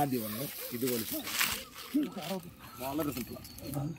ആദ്യം വന്ന് ഇതുപോലെ ചുറ്റും. വളരെ സിമ്പിളാണ്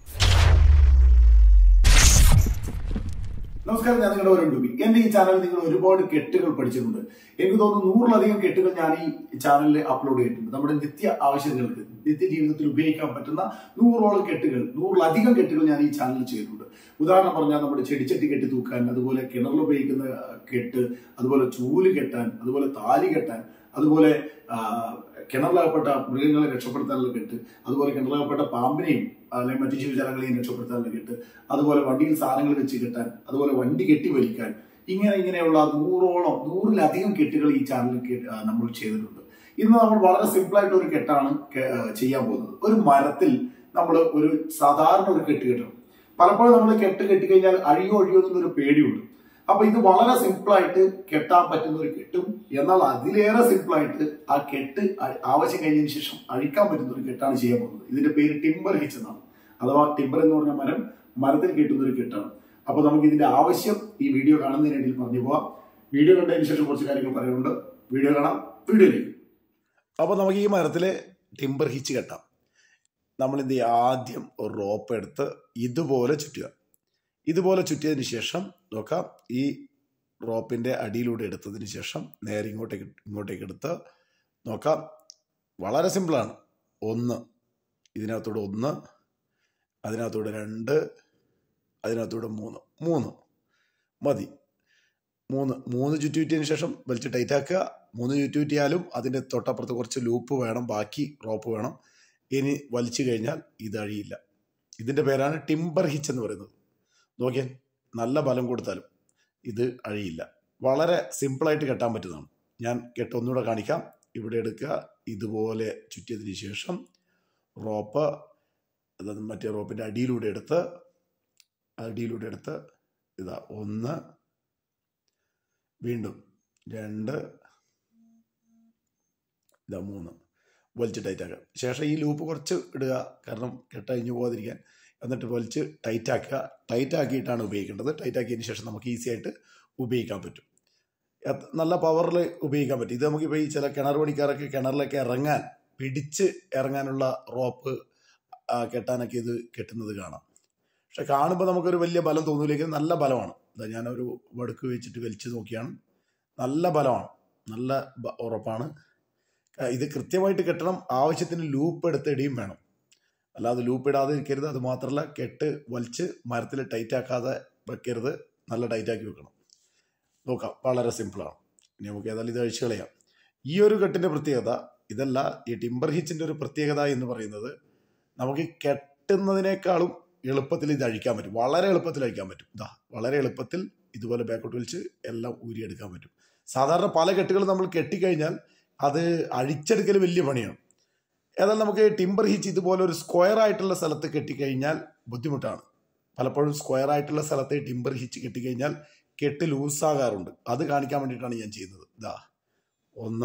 നമസ്കാരം ഞാൻ നിങ്ങളുടെ ഒരു ഡുബി എന്റെ ഈ ചാനൽ നിങ്ങൾ ഒരുപാട് കെട്ടുകൾ പഠിച്ചിട്ടുണ്ട് എനിക്ക് തോന്നുന്നു നൂറിലധികം കെട്ടുകൾ ഞാൻ ഈ ചാനലിൽ അപ്ലോഡ് ചെയ്തിട്ടുണ്ട് നമ്മുടെ നിത്യ ആവശ്യങ്ങൾക്ക് നിത്യ ജീവിതത്തിൽ ഉപയോഗിക്കാൻ പറ്റുന്ന നൂറോളം കെട്ടുകൾ നൂറിലധികം കെട്ടുകൾ ഞാൻ ഈ ചാനലിൽ ചെയ്തിട്ടുണ്ട് ഉദാഹരണം പറഞ്ഞാൽ നമ്മുടെ ചെടിച്ചട്ടി കെട്ടി തൂക്കാൻ അതുപോലെ കിണറിൽ ഉപയോഗിക്കുന്ന കെട്ട് അതുപോലെ ചൂല് കെട്ടാൻ അതുപോലെ താലി കെട്ടാൻ അതുപോലെ ആ, കിണറിലകപ്പെട്ട മൃഗങ്ങളെ രക്ഷപ്പെടുത്താനുള്ള കെട്ട് അതുപോലെ കിണറിലകപ്പെട്ട പാമ്പിനെയും അല്ലെങ്കിൽ മറ്റു ജീവജാലങ്ങളെയും രക്ഷപ്പെടുത്താനുള്ള കെട്ട് അതുപോലെ വണ്ടിയിൽ സാധനങ്ങൾ വെച്ച് കെട്ടാൻ അതുപോലെ വണ്ടി കെട്ടി വലിക്കാൻ ഇങ്ങനെ ഇങ്ങനെയുള്ള നൂറോളം നൂറിലധികം കെട്ടുകൾ ഈ ചാനലിൽ കെ- ആ, നമ്മൾ ചെയ്തിട്ടുണ്ട് ഇന്ന് നമ്മൾ വളരെ സിമ്പിൾ ആയിട്ട് ഒരു കെട്ടാണ് കെ- ആ, ചെയ്യാൻ പോകുന്നത് ഒരു മരത്തിൽ നമ്മൾ ഒരു സാധാരണ ഒരു കെട്ട് കെട്ടണം പലപ്പോഴും നമ്മൾ കെട്ട് കെട്ടിക്കഴിഞ്ഞാൽ അഴിയോ അഴിയോ എന്നൊരു പേടിയുണ്ട് അപ്പൊ ഇത് വളരെ സിമ്പിൾ ആയിട്ട് കെട്ടാൻ പറ്റുന്ന ഒരു കെട്ടും എന്നാൽ അതിലേറെ സിമ്പിൾ ആയിട്ട് ആ കെട്ട് അ- ആവശ്യം കഴിഞ്ഞതിന് ശേഷം അഴിക്കാൻ പറ്റുന്ന ഒരു കെട്ടാണ് ചെയ്യാൻ പോകുന്നത് ഇതിന്റെ പേര് ടിമ്പർ ഹിച്ച് എന്നാണ് അഥവാ ടിമ്പർ എന്ന് പറഞ്ഞ മരം മരത്തിൽ കെട്ടുന്ന ഒരു കെട്ടാണ് അപ്പൊ നമുക്ക് ഇതിന്റെ ആവശ്യം ഈ വീഡിയോ കാണുന്നതിനിടയിൽ പറഞ്ഞു പോവാം വീഡിയോ കണ്ടതിന് ശേഷം കുറച്ച് കാര്യങ്ങൾ പറയാനുണ്ട് വീഡിയോ കാണാം വീഡിയോയിലേക്ക് അപ്പോൾ നമുക്ക് ഈ മരത്തിൽ ടിമ്പർ ഹിച്ച് കെട്ടാം നമ്മൾ എന്ത് ചെയ്യുക ആദ്യം ഒരു റോപ്പ് എടുത്ത് ഇതുപോലെ ചുറ്റുക ഇതുപോലെ ചുറ്റിയതിന് ശേഷം നോക്കാം ഈ റോപ്പിൻ്റെ അടിയിലൂടെ എടുത്തതിന് ശേഷം നേരെ ഇങ്ങോട്ടേക്ക് ഇങ്ങോട്ടേക്ക് എടുത്ത് നോക്കാം വളരെ സിമ്പിളാണ് ഒന്ന് ഇതിനകത്തൂടെ ഒന്ന് അതിനകത്തൂടെ രണ്ട് അതിനകത്തൂടെ മൂന്ന് മൂന്ന് മതി മൂന്ന് മൂന്ന് ചുറ്റുറ്റിയതിന് ശേഷം വലിച്ച് ടൈറ്റ് ആക്കുക മൂന്ന് ചുറ്റുറ്റിയാലും അതിൻ്റെ തൊട്ടപ്പുറത്ത് കുറച്ച് ലൂപ്പ് വേണം ബാക്കി റോപ്പ് വേണം ഇനി വലിച്ചു കഴിഞ്ഞാൽ ഇത് അഴിയില്ല ഇതിൻ്റെ പേരാണ് ടിമ്പർ ഹിച്ച് എന്ന് പറയുന്നത് നോക്കിയാൽ നല്ല ബലം കൊടുത്താലും ഇത് അഴിയില്ല വളരെ സിമ്പിളായിട്ട് കെട്ടാൻ പറ്റുന്നതാണ് ഞാൻ കെട്ട് ഒന്നുകൂടെ കാണിക്കാം ഇവിടെ എടുക്കുക ഇതുപോലെ ചുറ്റിയതിന് ശേഷം റോപ്പ് അതായത് മറ്റേ റോപ്പിൻ്റെ അടിയിലൂടെ എടുത്ത് അടിയിലൂടെ എടുത്ത് ഇതാ ഒന്ന് വീണ്ടും രണ്ട് ഇതാ മൂന്ന് വലിച്ച് ടൈറ്റ് ആക്കുക ശേഷം ഈ ലൂപ്പ് കുറച്ച് ഇടുക കാരണം കെട്ടഴിഞ്ഞു പോകാതിരിക്കാൻ എന്നിട്ട് വലിച്ച് ടൈറ്റ് ആക്കുക ടൈറ്റ് ആക്കിയിട്ടാണ് ഉപയോഗിക്കേണ്ടത് ടൈറ്റ് ആക്കിയതിന് ശേഷം നമുക്ക് ഈസി ആയിട്ട് ഉപയോഗിക്കാൻ പറ്റും അത് നല്ല പവറിൽ ഉപയോഗിക്കാൻ പറ്റും ഇത് നമുക്കിപ്പോൾ ഈ ചില കിണർ പണിക്കാരൊക്കെ കിണറിലൊക്കെ ഇറങ്ങാൻ പിടിച്ച് ഇറങ്ങാനുള്ള റോപ്പ് ആ, കെട്ടാനൊക്കെ ഇത് കെട്ടുന്നത് കാണാം പക്ഷെ കാണുമ്പോൾ നമുക്കൊരു വലിയ ബലം തോന്നൂലെങ്കിലും നല്ല ബലമാണ് ഇതാ ഞാനൊരു വടുക്ക് വെച്ചിട്ട് വലിച്ചു നോക്കിയാണ് നല്ല ബലമാണ് നല്ല ബ- ഉറപ്പാണ് ആ, ഇത് കൃത്യമായിട്ട് കെട്ടണം ആവശ്യത്തിന് ലൂപ്പ് എടുത്ത് ഇടിയും വേണം അല്ലാതെ ലൂപ്പ് ഇടാതെ ഇരിക്കരുത് അത് മാത്രമല്ല കെട്ട് വലിച്ച് മരത്തിൽ ടൈറ്റ് ആക്കാതെ വെക്കരുത് നല്ല ടൈറ്റ് ആക്കി വെക്കണം നോക്കാം വളരെ സിമ്പിളാണ് ഇനി നമുക്ക് ഏതായാലും ഇത് അഴിച്ചു കളയാം ഈ ഒരു കെട്ടിൻ്റെ പ്രത്യേകത ഇതല്ല ഈ ടിമ്പർ ഹിച്ചിൻ്റെ ഒരു പ്രത്യേകത എന്ന് പറയുന്നത് നമുക്ക് കെട്ടുന്നതിനേക്കാളും എളുപ്പത്തിൽ ഇത് അഴിക്കാൻ പറ്റും വളരെ എളുപ്പത്തിൽ അഴിക്കാൻ പറ്റും ഇതാ വളരെ എളുപ്പത്തിൽ ഇതുപോലെ ബാക്കോട്ട് വലിച്ച് എല്ലാം ഊരിയെടുക്കാൻ പറ്റും സാധാരണ പല കെട്ടുകളും നമ്മൾ കെട്ടിക്കഴിഞ്ഞാൽ അത് അഴിച്ചെടുക്കൽ വലിയ പണിയാണ് ഏതായാലും നമുക്ക് ടിമ്പർ ഹിച്ച് ഇതുപോലെ ഒരു സ്ക്വയർ ആയിട്ടുള്ള സ്ഥലത്ത് കെട്ടിക്കഴിഞ്ഞാൽ ബുദ്ധിമുട്ടാണ് പലപ്പോഴും സ്ക്വയർ ആയിട്ടുള്ള സ്ഥലത്ത് ടിമ്പർ ഹിച്ച് കെട്ടിക്കഴിഞ്ഞാൽ കെട്ട് ലൂസാകാറുണ്ട് അത് കാണിക്കാൻ വേണ്ടിയിട്ടാണ് ഞാൻ ചെയ്യുന്നത് ഇതാ ഒന്ന്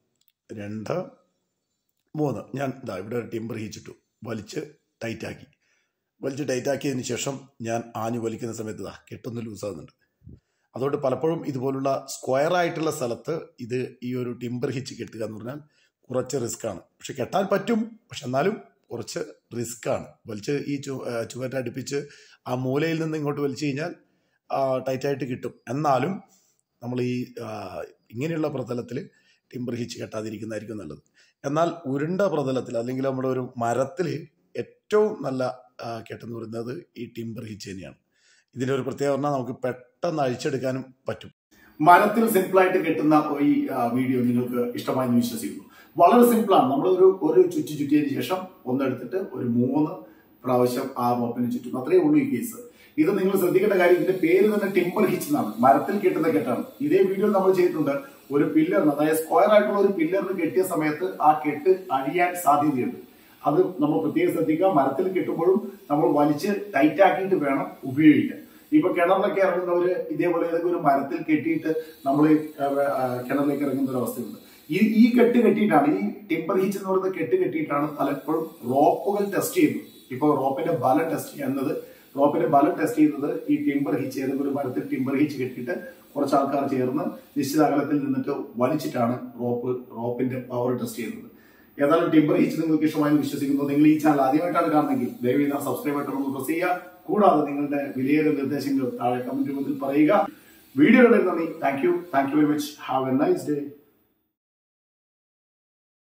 രണ്ട് മൂന്ന് ഞാൻ ഇതാ ഇവിടെ ഒരു ടിമ്പർ ഹിച്ചിട്ടു വലിച്ച് ടൈറ്റാക്കി വലിച്ച് ടൈറ്റാക്കിയതിന് ശേഷം ഞാൻ ആഞ്ഞു വലിക്കുന്ന സമയത്ത് ഇതാ കെട്ടൊന്ന് ലൂസാകുന്നുണ്ട് അതുകൊണ്ട് പലപ്പോഴും ഇതുപോലുള്ള സ്ക്വയർ ആയിട്ടുള്ള സ്ഥലത്ത് ഇത് ഈ ഒരു ടിമ്പർ ഹിച്ച് കെട്ടുക എന്ന് പറഞ്ഞാൽ കുറച്ച് റിസ്ക് ആണ് പക്ഷെ കെട്ടാൻ പറ്റും പക്ഷെ എന്നാലും കുറച്ച് റിസ്ക് ആണ് വലിച്ച് ഈ ചു ചുവറ്റ അടുപ്പിച്ച് ആ മൂലയിൽ നിന്ന് ഇങ്ങോട്ട് വലിച്ചു കഴിഞ്ഞാൽ ടൈറ്റായിട്ട് കിട്ടും എന്നാലും നമ്മൾ ഈ ആ, ഇങ്ങനെയുള്ള പ്രതലത്തിൽ ടിമ്പർ ഹിച്ച് കെട്ടാതിരിക്കുന്നതായിരിക്കും നല്ലത് എന്നാൽ ഉരുണ്ട പ്രതലത്തിൽ അല്ലെങ്കിൽ നമ്മുടെ ഒരു മരത്തിൽ ഏറ്റവും നല്ല ആ, കെട്ടെന്ന് പറയുന്നത് ഈ ടിമ്പർ ഹിച്ച് തന്നെയാണ് ഇതിൻ്റെ ഒരു പ്രത്യേകത പറഞ്ഞാൽ നമുക്ക് പെട്ടെന്ന് അഴിച്ചെടുക്കാനും പറ്റും മരത്തിൽ സിമ്പിൾ ആയിട്ട് കെട്ടുന്ന ഈ ആ, വീഡിയോ നിങ്ങൾക്ക് ഇഷ്ടമായി എന്ന് വിശ്വസിക്കുന്നു വളരെ സിമ്പിളാണ് നമ്മൾ ഒരു ഒരു ചുറ്റി ചുറ്റിയതിന് ശേഷം ഒന്നെടുത്തിട്ട് ഒരു മൂന്ന് പ്രാവശ്യം ആ റോപ്പിന് ചുറ്റും അത്രയേ ഉള്ളൂ ഈ കേസ് ഇത് നിങ്ങൾ ശ്രദ്ധിക്കേണ്ട കാര്യം ഇതിന്റെ പേര് തന്നെ ടിമ്പർ ഹിച്ച് എന്നാണ് മരത്തിൽ കെട്ടുന്ന കെട്ടാണ് ഇതേ വീഡിയോ നമ്മൾ ചെയ്തിട്ടുണ്ട് ഒരു പില്ലറിന് അതായത് സ്ക്വയർ ആയിട്ടുള്ള ഒരു പില്ലറിന് കെട്ടിയ സമയത്ത് ആ കെട്ട് അഴിയാൻ സാധ്യതയുണ്ട് അത് നമ്മൾ പ്രത്യേകം ശ്രദ്ധിക്കുക മരത്തിൽ കെട്ടുമ്പോഴും നമ്മൾ വലിച്ച് ടൈറ്റ് ആക്കിയിട്ട് വേണം ഉപയോഗിക്കാൻ ഇപ്പൊ കിണറിലൊക്കെ ഇറങ്ങുന്നവര് ഇതേപോലെ ഏതൊക്കെ ഒരു മരത്തിൽ കെട്ടിയിട്ട് നമ്മൾ കിണറിലേക്ക് ഇറങ്ങുന്ന ഒരു അവസ്ഥയുണ്ട് ഈ ഈ കെട്ട് കെട്ടിയിട്ടാണ് ഈ ടിമ്പർ ഹീച്ച് എന്ന് പറയുന്ന കെട്ട് കെട്ടിയിട്ടാണ് പലപ്പോഴും റോപ്പുകൾ ടെസ്റ്റ് ചെയ്യുന്നത് ഇപ്പോൾ റോപ്പിന്റെ ബലം ടെസ്റ്റ് ചെയ്യുന്നത് റോപ്പിന്റെ ബലം ടെസ്റ്റ് ചെയ്യുന്നത് ഈ ടിമ്പർ ഹീച്ച് ഏതെങ്കിലും ഒരു മരത്തിൽ ടിമ്പർ ഹീച്ച് കെട്ടിയിട്ട് കുറച്ച് ആൾക്കാർ ചേർന്ന് നിശ്ചിത അകലത്തിൽ നിന്നിട്ട് വലിച്ചിട്ടാണ് റോപ്പ് റോപ്പിന്റെ പവർ ടെസ്റ്റ് ചെയ്യുന്നത് ഏതായാലും ടിമ്പർ ഈച്ച് നിങ്ങൾക്ക് ഇഷ്ടമായി വിശ്വസിക്കുന്നു നിങ്ങൾ ഈ ചാനൽ ആദ്യമായിട്ടാണ് കാണുന്നെങ്കിൽ ദയവ് സബ്സ്ക്രൈബ് ബട്ടൺ ഒന്ന് പ്രസ് ചെയ്യുക കൂടാതെ നിങ്ങളുടെ വിലയേറിയ നിർദ്ദേശങ്ങൾ താഴെ കമന്റ് രൂപത്തിൽ പറയുക വീഡിയോ നന്ദി thank you thank you very much have a nice day